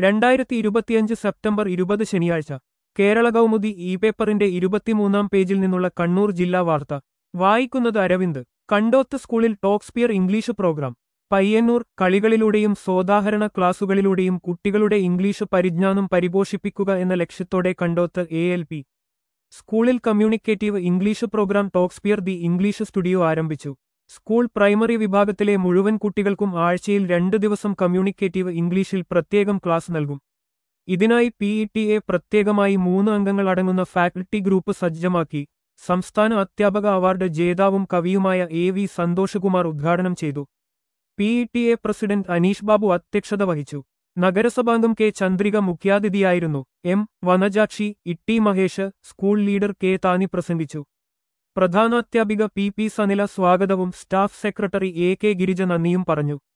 രണ്ടായിരത്തി ഇരുപത്തിയഞ്ച് സെപ്റ്റംബർ ഇരുപത് ശനിയാഴ്ച കേരള കൗമുദി ഇ പേപ്പറിന്റെ ഇരുപത്തിമൂന്നാം പേജിൽ നിന്നുള്ള കണ്ണൂർ ജില്ലാ വാർത്ത വായിക്കുന്നത് അരവിന്ദ് കണ്ടോത്ത് സ്കൂളിൽ ടോക്സ്പിയർ ഇംഗ്ലീഷ് പ്രോഗ്രാം പയ്യന്നൂർ കളികളിലൂടെയും സോദാഹരണ ക്ലാസുകളിലൂടെയും കുട്ടികളുടെ ഇംഗ്ലീഷ് പരിജ്ഞാനം പരിപോഷിപ്പിക്കുക എന്ന ലക്ഷ്യത്തോടെ കണ്ടോത്ത് എ എൽ പി സ്കൂളിൽ communicative English programme Talkspeare the English studio ആരംഭിച്ചു സ്കൂൾ പ്രൈമറി വിഭാഗത്തിലെ മുഴുവൻ കുട്ടികൾക്കും ആഴ്ചയിൽ രണ്ട് ദിവസം കമ്മ്യൂണിക്കേറ്റീവ് ഇംഗ്ലീഷിൽ പ്രത്യേകം ക്ലാസ് നൽകും ഇതിനായി പി ഇ ടി എ പ്രത്യേകമായി മൂന്ന് അംഗങ്ങൾ അടങ്ങുന്ന ഫാക്കൽറ്റി ഗ്രൂപ്പ് സജ്ജമാക്കി സംസ്ഥാന അധ്യാപക അവാർഡ് ജേതാവും കവിയുമായ എ വി സന്തോഷകുമാർ ഉദ്ഘാടനം ചെയ്തു P E T A president Aneesh Babu അധ്യക്ഷത വഹിച്ചു നഗരസഭാംഗം കെ ചന്ദ്രിക മുഖ്യാതിഥിയായിരുന്നു എം വനജാക്ഷി ഇട്ടി Mahesh school leader K Thani പ്രസംഗിച്ചു പ്രധാനാധ്യാപിക പി പി സനില സ്വാഗതവും staff secretary A K Girija നന്ദിയും പറഞ്ഞു